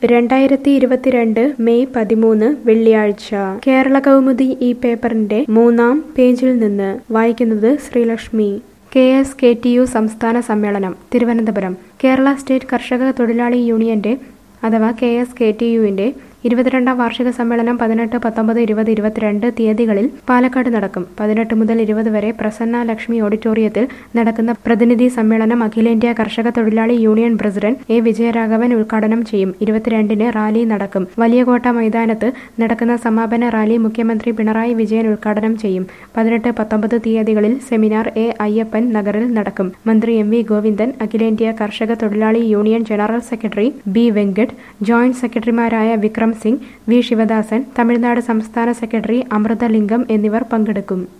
രണ്ടായിരത്തി ഇരുപത്തിരണ്ട് മെയ് പതിമൂന്ന് വെള്ളിയാഴ്ച കേരള കൗമുദി ഈ പേപ്പറിന്റെ മൂന്നാം പേജിൽ നിന്ന് വായിക്കുന്നത് Sreelakshmi K S K T U സംസ്ഥാന സമ്മേളനം തിരുവനന്തപുരം കേരള സ്റ്റേറ്റ് കർഷക തൊഴിലാളി യൂണിയന്റെ അഥവാ കെ എസ് കെ ടി യുവിന്റെ ഇരുപത്തിരണ്ടാം വാർഷിക സമ്മേളനം പതിനെട്ട് പത്തൊമ്പത് ഇരുപത് ഇരുപത്തിരണ്ട് തീയതികളിൽ പാലക്കാട് നടക്കും പതിനെട്ട് മുതൽ ഇരുപത് വരെ പ്രസന്ന ലക്ഷ്മി ഓഡിറ്റോറിയത്തിൽ നടക്കുന്ന പ്രതിനിധി സമ്മേളനം അഖിലേന്ത്യാ കർഷക തൊഴിലാളി യൂണിയൻ പ്രസിഡന്റ് എ വിജയരാഘവൻ ഉദ്ഘാടനം ചെയ്യും ഇരുപത്തിരണ്ടിന് റാലി നടക്കും വലിയകോട്ട മൈതാനത്ത് നടക്കുന്ന സമാപന റാലി മുഖ്യമന്ത്രി പിണറായി വിജയൻ ഉദ്ഘാടനം ചെയ്യും പതിനെട്ട് പത്തൊമ്പത് തീയതികളിൽ സെമിനാർ എ അയ്യപ്പൻ നഗറിൽ നടക്കും മന്ത്രി എം വി ഗോവിന്ദൻ അഖിലേന്ത്യാ കർഷക തൊഴിലാളി union general secretary B Venkat joint സെക്രട്ടറിമാരായ വിക്രം സിംഗ് വി ശിവദാസൻ തമിഴ്നാട് സംസ്ഥാന സെക്രട്ടറി അമൃതലിംഗം എന്നിവർ പങ്കെടുക്കും